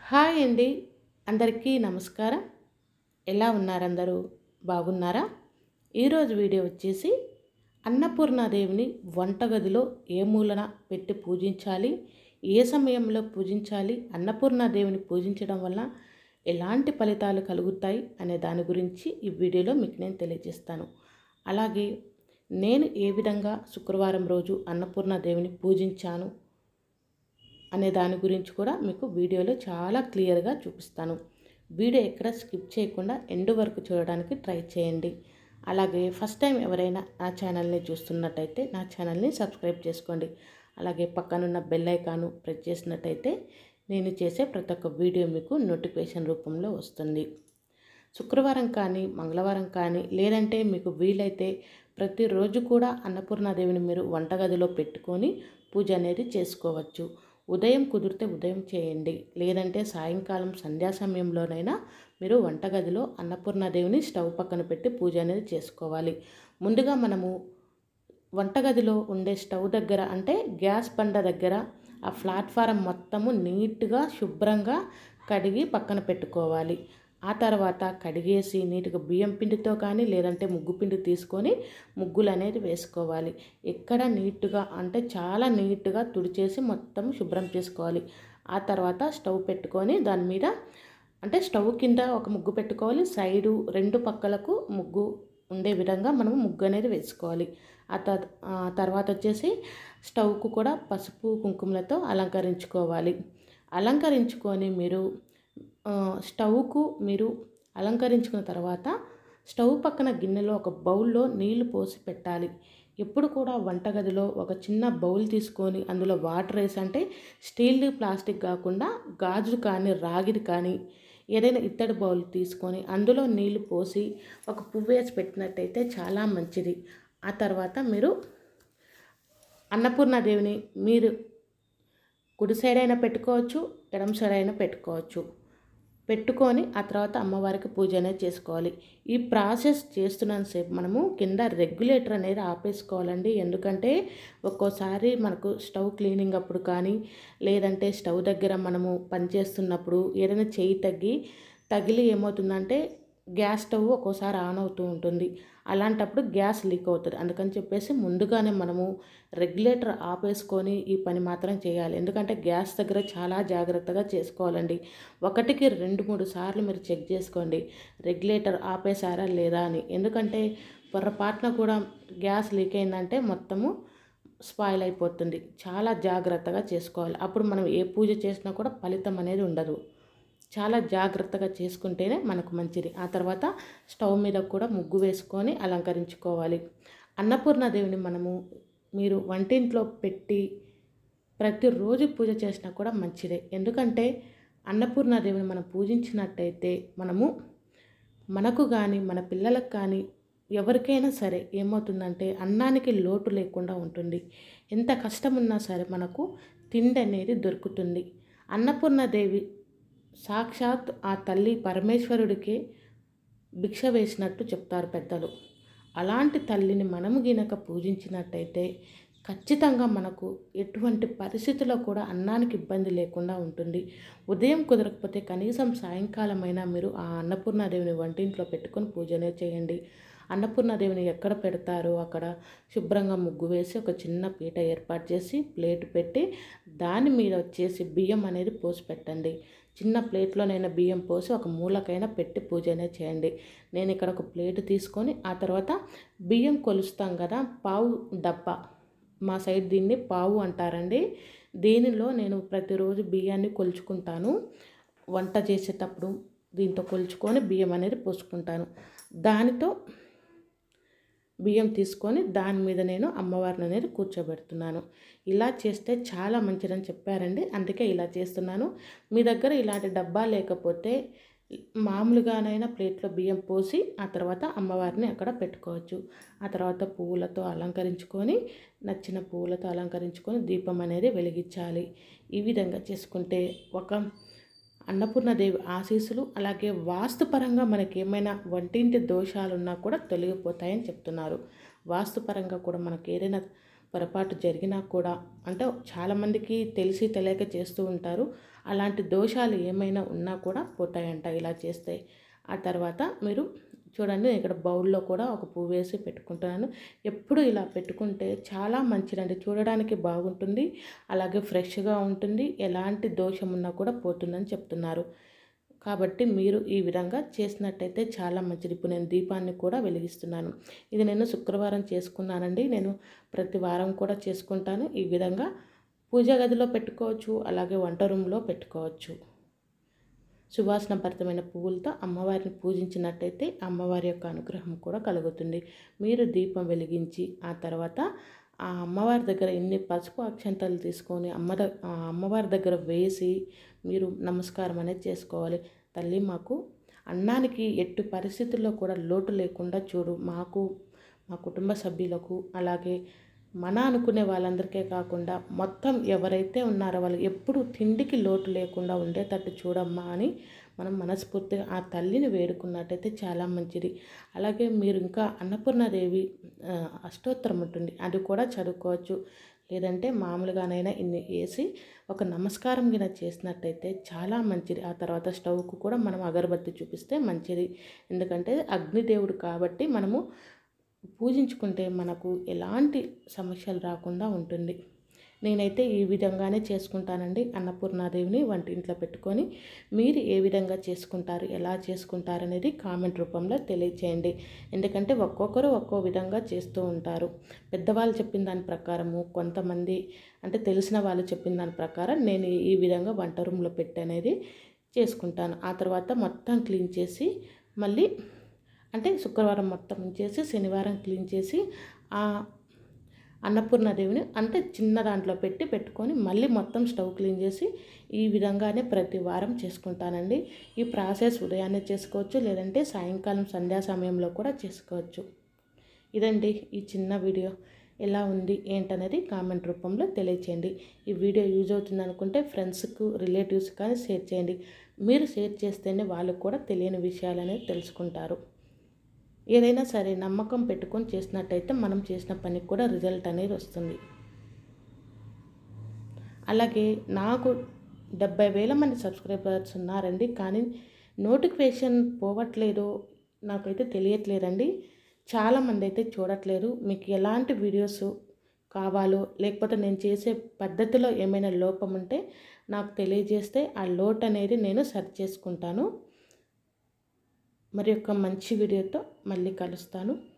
hi అండి అందరికీ నమస్కారం ఎలా ఉన్నారు అందరూ బాగున్నారా ఈరోజు వీడియో వచ్చేసి అన్నపూర్ణాదేవిని వంటగదిలో ఏ మూలన పెట్టి పూజించాలి ఏ సమయంలో పూజించాలి అన్నపూర్ణాదేవిని పూజించడం వల్ల ఎలాంటి ఫలితాలు కలుగుతాయి అనే దాని గురించి ఈ వీడియోలో మీకు నేను తెలియజేస్తాను అలాగే నేను ఏ విధంగా శుక్రవారం రోజు అన్నపూర్ణాదేవిని పూజించాను అనే దాని గురించి కూడా మీకు వీడియోలో చాలా క్లియర్గా చూపిస్తాను వీడియో ఎక్కడ స్కిప్ చేయకుండా ఎండ్ వరకు చూడడానికి ట్రై చేయండి అలాగే ఫస్ట్ టైం ఎవరైనా నా ఛానల్ని చూస్తున్నట్టయితే నా ఛానల్ని సబ్స్క్రైబ్ చేసుకోండి అలాగే పక్కనున్న బెల్ ఐకాను ప్రెస్ చేసినట్టయితే నేను చేసే ప్రతి ఒక్క వీడియో మీకు నోటిఫికేషన్ రూపంలో వస్తుంది శుక్రవారం కానీ మంగళవారం కానీ లేదంటే మీకు వీలైతే ప్రతిరోజు కూడా అన్నపూర్ణాదేవిని మీరు వంటగదిలో పెట్టుకొని పూజ అనేది చేసుకోవచ్చు ఉదయం కుదిరితే ఉదయం చేయండి లేదంటే సాయంకాలం సంధ్యా సమయంలోనైనా మీరు వంటగదిలో అన్నపూర్ణాదేవిని స్టవ్ పక్కన పెట్టి పూజ అనేది చేసుకోవాలి ముందుగా మనము వంటగదిలో ఉండే స్టవ్ దగ్గర అంటే గ్యాస్ బండ దగ్గర ఆ ప్లాట్ఫారం మొత్తము నీట్గా శుభ్రంగా కడిగి పక్కన పెట్టుకోవాలి ఆ తర్వాత కడిగేసి నీట్గా బియ్యం పిండితో కానీ లేదంటే ముగ్గు పిండి తీసుకొని ముగ్గులు అనేది వేసుకోవాలి ఎక్కడ నీట్గా అంటే చాలా నీట్గా తుడిచేసి మొత్తం శుభ్రం చేసుకోవాలి ఆ తర్వాత స్టవ్ పెట్టుకొని దాని మీద అంటే స్టవ్ కింద ఒక ముగ్గు పెట్టుకోవాలి సైడు రెండు పక్కలకు ముగ్గు ఉండే విధంగా మనం ముగ్గు అనేది వేసుకోవాలి ఆ తర్- ఆ తర్వాత వచ్చేసి స్టవ్కు కూడా పసుపు కుంకుమలతో అలంకరించుకోవాలి అలంకరించుకొని మీరు ఆ, స్టవ్కు మీరు అలంకరించుకున్న తర్వాత స్టవ్ పక్కన గిన్నెలో ఒక బౌల్లో నీళ్లు పోసి పెట్టాలి ఎప్పుడు కూడా వంటగదిలో ఒక చిన్న బౌల్ తీసుకొని అందులో వాటర్ వేసి అంటే స్టీల్ ప్లాస్టిక్ కాకుండా గాజు కానీ రాగిది కానీ ఏదైనా ఇత్తడి బౌల్ తీసుకొని అందులో నీళ్లు పోసి ఒక పువ్వు వేసి పెట్టినట్టయితే చాలా మంచిది ఆ తర్వాత మీరు అన్నపూర్ణాదేవిని మీరు కుడి సైడ్ అయినా పెట్టుకోవచ్చు ఎడమ సైడ్ అయినా పెట్టుకోవచ్చు పెట్టుకొని ఆ తర్వాత అమ్మవారికి పూజ అనేది చేసుకోవాలి ఈ ప్రాసెస్ చేస్తున్నంతసేపు మనము కింద రెగ్యులేటర్ అనేది ఆపేసుకోవాలండి ఎందుకంటే ఒక్కోసారి మనకు స్టవ్ క్లీనింగ్ అప్పుడు కానీ లేదంటే స్టవ్ దగ్గర మనము పనిచేస్తున్నప్పుడు ఏదైనా చేయి తగ్గి తగిలి ఏమవుతుందంటే గ్యాస్ స్టవ్ ఒక్కోసారి ఆన్ అవుతూ ఉంటుంది అలాంటప్పుడు గ్యాస్ లీక్ అవుతుంది అందుకని చెప్పేసి ముందుగానే మనము రెగ్యులేటర్ ఆపేసుకొని ఈ పని మాత్రం చేయాలి ఎందుకంటే గ్యాస్ దగ్గర చాలా జాగ్రత్తగా చేసుకోవాలండి ఒకటికి రెండు మూడు సార్లు మీరు చెక్ చేసుకోండి రెగ్యులేటర్ ఆపేసారా లేదా అని ఎందుకంటే పొరపాటున కూడా గ్యాస్ లీక్ అయిందంటే మొత్తము స్పాయిల్ అయిపోతుంది చాలా జాగ్రత్తగా చేసుకోవాలి అప్పుడు మనం ఏ పూజ చేసినా కూడా ఫలితం అనేది ఉండదు చాలా జాగ్రత్తగా చేసుకుంటేనే మనకు మంచిది ఆ తర్వాత స్టవ్ మీద కూడా ముగ్గు వేసుకొని అలంకరించుకోవాలి అన్నపూర్ణాదేవిని మనము మీరు వంటింట్లో పెట్టి ప్రతిరోజు పూజ చేసినా కూడా మంచిదే ఎందుకంటే అన్నపూర్ణాదేవిని మనం పూజించినట్టయితే మనము మనకు కానీ మన పిల్లలకు కానీ ఎవరికైనా సరే ఏమవుతుందంటే అన్నానికి లోటు లేకుండా ఉంటుంది ఎంత కష్టం ఉన్నా సరే మనకు తిండి అనేది దొరుకుతుంది అన్నపూర్ణాదేవి సాక్షాత్ ఆ తల్లి పరమేశ్వరుడికి భిక్ష వేసినట్టు చెప్తారు పెద్దలు అలాంటి తల్లిని మనము గినక పూజించినట్టయితే ఖచ్చితంగా మనకు ఎటువంటి పరిస్థితుల్లో కూడా అన్నానికి ఇబ్బంది లేకుండా ఉంటుంది ఉదయం కుదరకపోతే కనీసం సాయంకాలమైనా మీరు ఆ అన్నపూర్ణాదేవిని వంటింట్లో పెట్టుకొని పూజనే చేయండి అన్నపూర్ణాదేవిని ఎక్కడ పెడతారో అక్కడ శుభ్రంగా ముగ్గు వేసి ఒక చిన్న పీట ఏర్పాటు చేసి ప్లేట్ పెట్టి దాని మీద వచ్చేసి బియ్యం అనేది పోసి పెట్టండి చిన్న ప్లేట్లోనైనా బియ్యం పోసి ఒక మూలకైనా పెట్టి పూజ అనేది చేయండి నేను ఇక్కడ ఒక ప్లేట్ తీసుకొని ఆ తర్వాత బియ్యం కొలుస్తాం కదా పావు డబ్బా మా సైడ్ దీన్ని పావు అంటారండి దీనిలో నేను ప్రతిరోజు బియ్యాన్ని కొలుచుకుంటాను వంట చేసేటప్పుడు దీంతో కొలుచుకొని బియ్యం అనేది పోసుకుంటాను దానితో బియ్యం తీసుకొని దాని మీద నేను అమ్మవారిని అనేది కూర్చోబెడుతున్నాను ఇలా చేస్తే చాలా మంచిదని చెప్పారండి అందుకే ఇలా చేస్తున్నాను మీ దగ్గర ఇలాంటి డబ్బా లేకపోతే మామూలుగానైనా ప్లేట్లో బియ్యం పోసి ఆ తర్వాత అమ్మవారిని అక్కడ పెట్టుకోవచ్చు ఆ తర్వాత పువ్వులతో అలంకరించుకొని నచ్చిన పువ్వులతో అలంకరించుకొని దీపం అనేది వెలిగించాలి ఈ విధంగా చేసుకుంటే ఒక అన్నపూర్ణదేవి ఆశీస్సులు అలాగే వాస్తుపరంగా మనకి ఏమైనా వంటింటి దోషాలు ఉన్నా కూడా తొలగిపోతాయని చెప్తున్నారు వాస్తుపరంగా కూడా మనకి ఏదైనా పొరపాటు జరిగినా కూడా అంటే చాలామందికి తెలిసి తెలియక చేస్తూ ఉంటారు అలాంటి దోషాలు ఏమైనా ఉన్నా కూడా పోతాయంట ఇలా చేస్తే ఆ తర్వాత మీరు చూడండి ఇక్కడ బౌల్లో కూడా ఒక పువ్వు వేసి పెట్టుకుంటున్నాను ఎప్పుడు ఇలా పెట్టుకుంటే చాలా మంచిదండి చూడడానికి బాగుంటుంది అలాగే ఫ్రెష్గా ఉంటుంది ఎలాంటి దోషం ఉన్నా కూడా పోతుందని చెప్తున్నారు కాబట్టి మీరు ఈ విధంగా చేసినట్టయితే చాలా మంచిది ఇప్పుడు నేను దీపాన్ని కూడా వెలిగిస్తున్నాను ఇది నేను శుక్రవారం చేసుకున్నానండి నేను ప్రతి వారం కూడా చేసుకుంటాను ఈ విధంగా పూజా గదిలో పెట్టుకోవచ్చు అలాగే వంట రూమ్లో పెట్టుకోవచ్చు సువాసనభరితమైన పువ్వులతో అమ్మవారిని పూజించినట్టయితే అమ్మవారి యొక్క అనుగ్రహం కూడా కలుగుతుంది మీరు దీపం వెలిగించి ఆ తర్వాత ఆ అమ్మవారి దగ్గర ఎన్ని పసుపు అక్షంతలు తీసుకొని అమ్మ ద- ఆ అమ్మవారి దగ్గర వేసి మీరు నమస్కారం అనేది చేసుకోవాలి తల్లి మాకు అన్నానికి ఎట్టి పరిస్థితుల్లో కూడా లోటు లేకుండా చూడు మాకు మా కుటుంబ సభ్యులకు అలాగే మన అనుకునే వాళ్ళందరికీ కాకుండా మొత్తం ఎవరైతే ఉన్నారో వాళ్ళు ఎప్పుడు తిండికి లోటు లేకుండా ఉండేటట్టు చూడమ్మా అని మనం మనస్ఫూర్తిగా ఆ తల్లిని వేడుకున్నట్టయితే చాలా మంచిది అలాగే మీరు ఇంకా అన్నపూర్ణాదేవి ఆ, అష్టోత్తరం ఉంటుంది అది కూడా చదువుకోవచ్చు లేదంటే మామూలుగానైనా ఇన్ని వేసి ఒక నమస్కారం కింద చేసినట్టయితే చాలా మంచిది ఆ తర్వాత స్టవ్కు కూడా మనం అగరబత్తి చూపిస్తే మంచిది ఎందుకంటే అగ్నిదేవుడు కాబట్టి మనము పూజించుకుంటే మనకు ఎలాంటి సమస్యలు రాకుండా ఉంటుంది నేనైతే ఈ విధంగానే చేసుకుంటానండి అన్నపూర్ణాదేవిని వంటింట్లో పెట్టుకొని మీరు ఏ విధంగా చేసుకుంటారు ఎలా చేసుకుంటారు అనేది కామెంట్ రూపంలో తెలియచేయండి ఎందుకంటే ఒక్కొక్కరు ఒక్కో విధంగా చేస్తూ ఉంటారు పెద్దవాళ్ళు చెప్పిన దాని ప్రకారము కొంతమంది అంటే తెలిసిన వాళ్ళు చెప్పిన దాని ప్రకారం నేను ఈ విధంగా వంట రూమ్లో పెట్టి అనేది చేసుకుంటాను ఆ తర్వాత మొత్తం క్లీన్ చేసి మళ్ళీ అంటే శుక్రవారం మొత్తం చేసి శనివారం క్లీన్ చేసి ఆ అన్నపూర్ణాదేవిని అంటే చిన్న దాంట్లో పెట్టి పెట్టుకొని మళ్ళీ మొత్తం స్టవ్ క్లీన్ చేసి ఈ విధంగానే ప్రతి వారం చేసుకుంటానండి ఈ ప్రాసెస్ ఉదయాన్నే చేసుకోవచ్చు లేదంటే సాయంకాలం సంధ్యా సమయంలో కూడా చేసుకోవచ్చు ఇదండి ఈ చిన్న వీడియో ఎలా ఉంది ఏంటనేది కామెంట్ రూపంలో తెలియచేయండి ఈ వీడియో యూజ్ అవుతుంది అనుకుంటే ఫ్రెండ్స్కు రిలేటివ్స్ కానీ షేర్ చేయండి మీరు షేర్ చేస్తేనే వాళ్ళకు కూడా తెలియని విషయాలు అనేది తెలుసుకుంటారు ఏదైనా సరే నమ్మకం పెట్టుకొని చేసినట్టయితే మనం చేసిన పనికి కూడా రిజల్ట్ అనేది వస్తుంది అలాగే నాకు డెబ్బై వేల మంది సబ్స్క్రైబర్స్ ఉన్నారండి కానీ నోటిఫికేషన్ పోవట్లేదు నాకైతే తెలియట్లేదండి చాలామంది అయితే చూడట్లేరు మీకు ఎలాంటి వీడియోస్ కావాలో లేకపోతే నేను చేసే పద్ధతిలో ఏమైనా లోపం ఉంటే నాకు తెలియజేస్తే ఆ లోట్ అనేది నేను సర్చ్ చేసుకుంటాను మరి యొక్క మంచి వీడియోతో మళ్ళీ కలుస్తాను